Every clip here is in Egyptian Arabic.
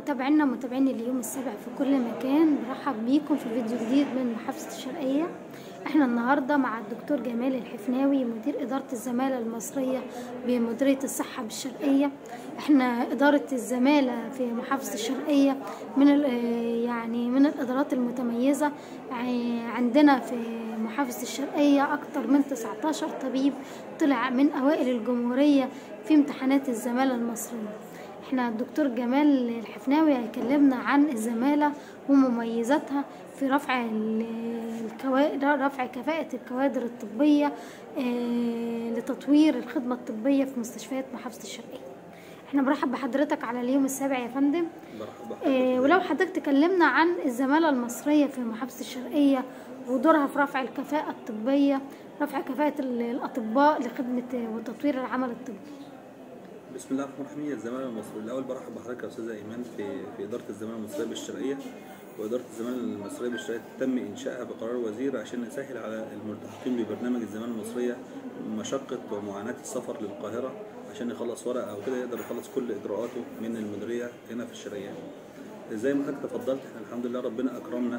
متابعينا متابعين اليوم السابع في كل مكان برحب بيكم في فيديو جديد من محافظة الشرقية احنا النهاردة مع الدكتور جمال الحفناوي مدير إدارة الزمالة المصرية بمديرية الصحة بالشرقية احنا إدارة الزمالة في محافظة الشرقية من ال- يعني من الإدارات المتميزة ع- عندنا في محافظة الشرقية أكتر من 19 طبيب طلع من أوائل الجمهورية في امتحانات الزمالة المصرية احنا الدكتور جمال الحفناوي هيكلمنا عن الزمالة ومميزاتها في رفع ال- الكوا... رفع كفاءة الكوادر الطبية آه، لتطوير الخدمة الطبية في مستشفيات محافظة الشرقية احنا برحب بحضرتك على اليوم السابع يا فندم مرحبا آه، ولو حضرتك تكلمنا عن الزمالة المصرية في محافظة الشرقية ودورها في رفع الكفاءة الطبية رفع كفاءة ال- الأطباء لخدمة وتطوير العمل الطبي بسم الله الرحمن الرحيم هي الزمالة المصرية الأول برحب بحضرتك يا أستاذة إيمان في في إدارة الزمالة المصرية بالشرقية وإدارة الزمالة المصرية بالشرقية تم إنشائها بقرار وزير عشان نسهل على الملتحقين ببرنامج الزمالة المصرية مشقة ومعاناة السفر للقاهرة عشان يخلص ورقة أو كده يقدر يخلص كل إجراءاته من المديرية هنا في الشرقية زي ما حضرتك تفضلت احنا الحمد لله ربنا أكرمنا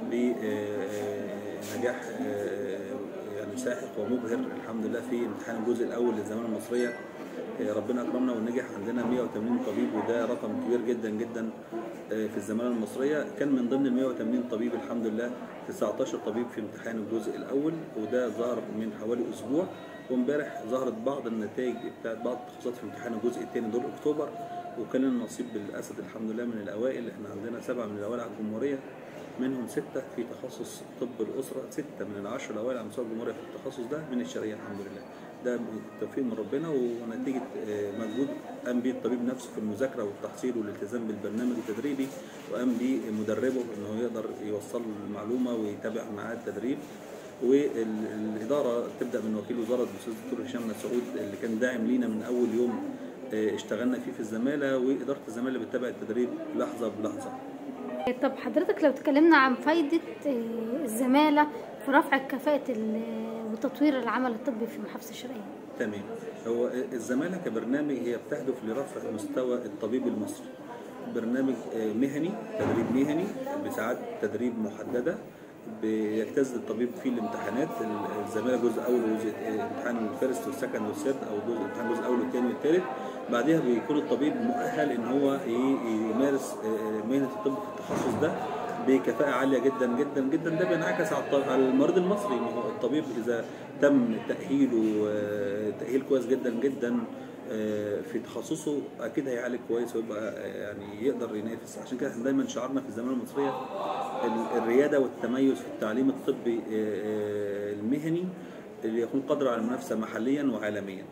بنجاح يعني ساحق ومبهر الحمد لله في امتحان الجزء الأول للزمالة المصرية آه، ربنا اكرمنا ونجح عندنا 180 طبيب وده رقم كبير جدا جدا آه، في الزمالة المصرية كان من ضمن ال 180 طبيب الحمد لله 19 طبيب في امتحان الجزء الأول وده ظهر من حوالي أسبوع وامبارح ظهرت بعض النتائج بتاعت بعض التخصصات في امتحان الجزء الثاني دور أكتوبر وكان النصيب بالأسد الحمد لله من الأوائل احنا عندنا سبعة من الأوائل على الجمهورية منهم ستة في تخصص طب الأسرة ستة من العشر الأوائل على مستوى الجمهورية في التخصص ده من الشرقية الحمد لله ده توفيق من ربنا ونتيجة آه، مجهود قام به الطبيب نفسه في المذاكرة والتحصيل والالتزام بالبرنامج التدريبي وقام به مدربه إنه يقدر يوصل له المعلومة ويتابع معاه التدريب والإدارة تبدأ من وكيل وزارة الأستاذ الدكتور هشام مسعود اللي كان داعم لينا من أول يوم آه، اشتغلنا فيه في الزمالة وإدارة الزمالة بتتابع التدريب لحظة بلحظة طب حضرتك لو تكلمنا عن فايدة آه، الزمالة في رفع كفاءة ال- وتطوير العمل الطبي في محافظة الشرقية تمام هو الزمالة كبرنامج هي بتهدف لرفع مستوى الطبيب المصري برنامج آه، مهني تدريب مهني بساعات تدريب محددة بيجتاز الطبيب فيه الامتحانات الزمالة جزء أول وجزء آه، امتحان الفيرست والسكند والثيرد أو جزء امتحان الجزء الأول والثاني والثالث بعدها بيكون الطبيب مؤهل إن هو ي- يمارس آه، مهنة الطب في التخصص ده بكفاءة عالية جدا جدا جدا ده بينعكس على الط- على المريض المصري ما هو الطبيب إذا تم تأهيله آه، تأهيل كويس جدا جدا آه، في تخصصه أكيد هيعالج كويس ويبقى آه، يعني يقدر ينافس عشان كده احنا دايما شعارنا في الزمالة المصرية ال- الريادة والتميز في التعليم الطبي آه، آه، المهني اللي يكون قادر على المنافسة محليا وعالميا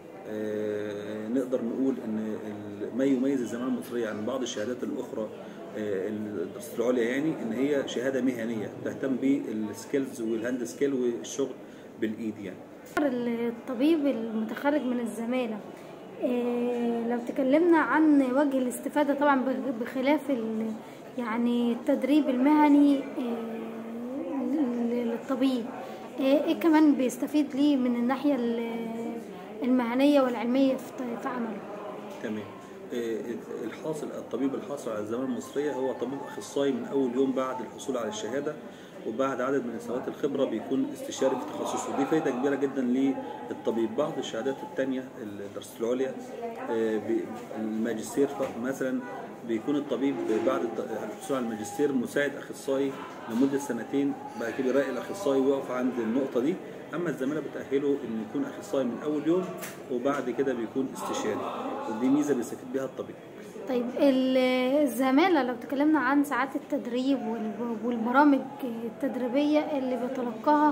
آه، نقدر نقول ان ال- ما يميز الزمالة المصرية عن بعض الشهادات الاخرى آه، الدراسات العليا يعني ان هي شهاده مهنيه تهتم بالسكيلز والهاند سكيل والشغل بالايد يعني الطبيب المتخرج من الزمالة آه، لو تكلمنا عن وجه الاستفادة طبعا بخ- بخلاف ال- يعني التدريب المهني آه، ل- للطبيب آه، ايه كمان بيستفيد ليه من الناحية ال- المهنية والعلمية في ط- في عمله تمام آه، الحاصل الطبيب الحاصل على الزمالة المصرية هو طبيب اخصائي من اول يوم بعد الحصول على الشهاده وبعد عدد من سنوات الخبره بيكون استشاري في تخصصه ودي فايده كبيره جدا للطبيب بعض الشهادات الثانيه الدراسات العليا آه، بي- الماجستير ف- مثلا بيكون الطبيب بعد الت- الحصول على الماجستير مساعد اخصائي لمده سنتين بعد كده يراقي الاخصائي ويقف عند النقطه دي اما الزماله بتاهله انه يكون اخصائي من اول يوم وبعد كده بيكون استشاري ودي ميزه بيستفيد بيها الطبيب طيب ال- الزمالة لو تكلمنا عن ساعات التدريب وال- والبرامج التدريبية اللي بيتلقاها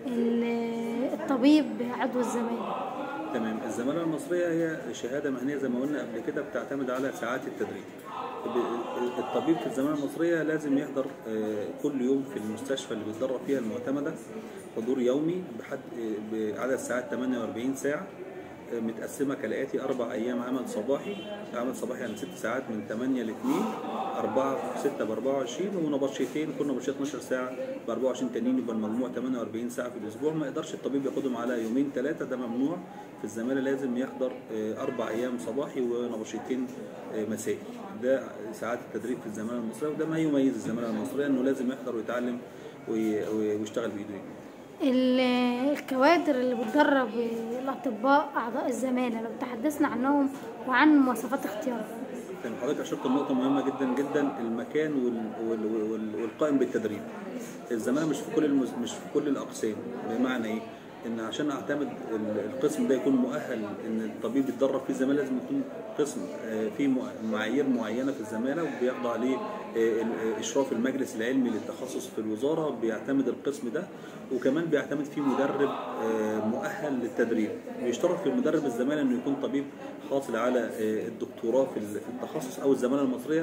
ال- الطبيب عضو الزمالة تمام الزمالة المصرية هي شهادة مهنية زي ما قلنا قبل كده بتعتمد على ساعات التدريب ب- الطبيب في الزمالة المصرية لازم يحضر آه، كل يوم في المستشفى اللي بيتدرب فيها المعتمدة حضور يومي بحد آه، بعدد ساعات 48 ساعة متقسمه كالاتي اربع ايام عمل صباحي عمل صباحي يعني ست ساعات من 8 ل 2 4 6 ب 24 ونبطشتين كل نبطشيه 12 ساعه ب 24 تانيين يبقى المجموع 48 ساعه في الاسبوع ما يقدرش الطبيب ياخدهم على يومين ثلاثه ده ممنوع في الزماله لازم يحضر آه، اربع ايام صباحي ونبطشتين آه، مسائي ده ساعات التدريب في الزماله المصريه وده ما يميز الزماله المصريه انه لازم يحضر ويتعلم وي- وي- ويشتغل بايده ال- الكوادر اللي بتدرب الأطباء أعضاء الزمالة لو تحدثنا عنهم وعن مواصفات اختيارهم كان حضرتك اشرت النقطة مهمة جدا جدا المكان وال... وال... وال... والقائم بالتدريب. الزمالة مش في كل المز... مش في كل الأقسام بمعنى إيه؟ إن عشان أعتمد ال- القسم ده يكون مؤهل إن الطبيب يتدرب في الزمالة لازم يكون قسم آه، فيه مع- معايير معينة في الزمالة وبيخضع عليه آه، ال- إشراف المجلس العلمي للتخصص في الوزارة بيعتمد القسم ده وكمان بيعتمد فيه مدرب آه، مؤهل للتدريب بيشترط في المدرب الزمالة إنه يكون طبيب حاصل على آه، الدكتوراه في ال- في التخصص أو الزمالة المصرية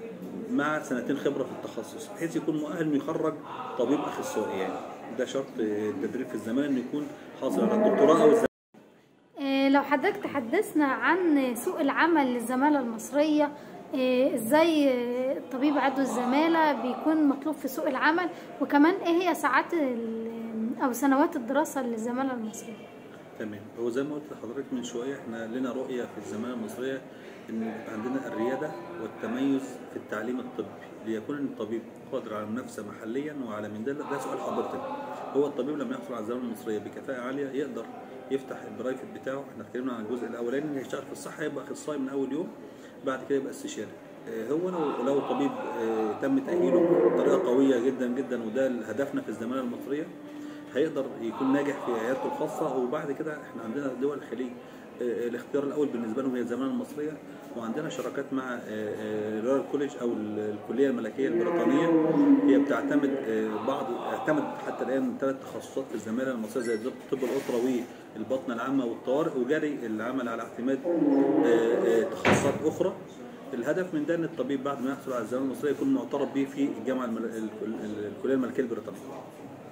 مع سنتين خبره في التخصص بحيث يكون مؤهل انه يخرج طبيب اخصائي يعني ده شرط آه، التدريب في الزمالة انه يكون حاصل على الدكتوراه او الزمالة آه، لو حضرتك تحدثنا عن سوق العمل للزمالة المصرية آه، ازاي آه، الطبيب عضو الزمالة بيكون مطلوب في سوق العمل وكمان ايه هي ساعات ال- او سنوات الدراسة للزمالة المصرية تمام هو زي ما قلت لحضرتك من شويه احنا لنا رؤيه في الزمالة المصريه ان يبقى عندنا الرياده والتميز في التعليم الطبي ليكون الطبيب قادر على المنافسه محليا وعالميا ده ده سؤال حضرتك هو الطبيب لما يحصل على الزمالة المصريه بكفاءه عاليه يقدر يفتح البرايفت بتاعه احنا اتكلمنا عن الجزء الاولاني ان يشتغل في الصحه يبقى اخصائي من اول يوم بعد كده يبقى استشاري آه، هو لو لو طبيب آه، تم تاهيله بطريقه قويه جدا جدا وده هدفنا في الزمالة المصريه هيقدر يكون ناجح في عيادته الخاصه وبعد كده احنا عندنا دول الخليج آه، الاختيار الاول بالنسبه لهم هي الزمالة المصريه وعندنا شراكات مع رويال كوليج او ال- الكليه الملكيه البريطانيه هي بتعتمد آه، بعض اعتمد حتى الان ثلاث تخصصات في الزماله المصريه زي طب الاسره والبطنه العامه والطوارئ وجري العمل على اعتماد آه، آه، تخصصات اخرى الهدف من ده ان الطبيب بعد ما يحصل على الزماله المصريه يكون معترف به في الجامعه المل... ال- ال- الكليه الملكيه البريطانيه